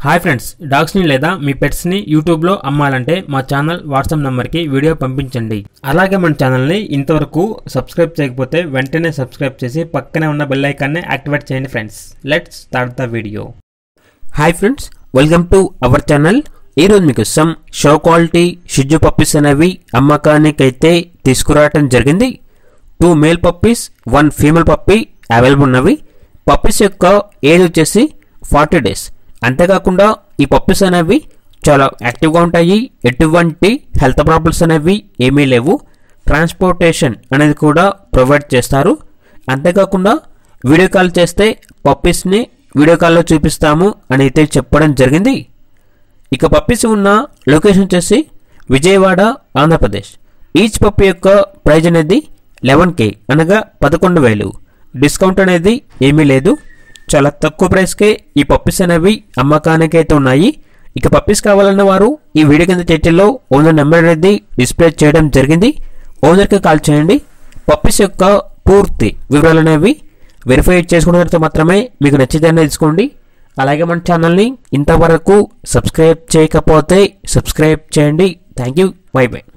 hi friends డాగ్స్ని లేదా మీ పెట్స్ని యూట్యూబ్లో అమ్మాలంటే మా ఛానల్ వాట్సాప్ నెంబర్కి వీడియో పంపించండి అలాగే మన ఛానల్ని ఇంతవరకు సబ్స్క్రైబ్ చేయకపోతే వెంటనే సబ్స్క్రైబ్ చేసి పక్కనే ఉన్న బెల్ ఐకాన్ని యాక్టివేట్ చేయండి friends let's start the video hi friends welcome to our channel ఈరోజు మీకు సమ్ షో క్వాలిటీ షిజ్జు పప్పీస్ అనేవి అమ్మకానికి అయితే తీసుకురావటం జరిగింది two male puppies one female puppy available ఉన్నవి పప్పీస్ యొక్క ఏజ్ వచ్చేసి ఫార్టీ డేస్ అంతేకాకుండా ఈ పప్పీస్ అనేవి చాలా యాక్టివ్గా ఉంటాయి ఎటువంటి హెల్త్ ప్రాబ్లమ్స్ అనేవి ఏమీ లేవు ట్రాన్స్పోర్టేషన్ అనేది కూడా ప్రొవైడ్ చేస్తారు అంతేకాకుండా వీడియో కాల్ చేస్తే పప్పీస్ని వీడియో కాల్లో చూపిస్తాము అని అయితే చెప్పడం జరిగింది ఇక పప్పీస్ ఉన్న లొకేషన్ వచ్చేసి విజయవాడ ఆంధ్రప్రదేశ్ ఈచ్ పప్పి యొక్క ప్రైజ్ అనేది లెవెన్ కే అనగా పదకొండు వేలు డిస్కౌంట్ అనేది ఏమీ లేదు చాలా తక్కువ ప్రైస్కే ఈ పప్పీస్ అనేవి అమ్మకానికి అయితే ఉన్నాయి ఇక పప్పీస్ కావాలన్న వారు ఈ వీడియో కింద చర్చల్లో ఓనర్ నెంబర్ అనేది డిస్ప్లే చేయడం జరిగింది ఓనర్కి కాల్ చేయండి పప్పీస్ యొక్క పూర్తి వివరాలు అనేవి వెరిఫై చేసుకున్న తర్వాత మాత్రమే మీకు నచ్చితేనే తీసుకోండి అలాగే మన ఛానల్ని ఇంతవరకు సబ్స్క్రైబ్ చేయకపోతే సబ్స్క్రైబ్ చేయండి థ్యాంక్ యూ బై బై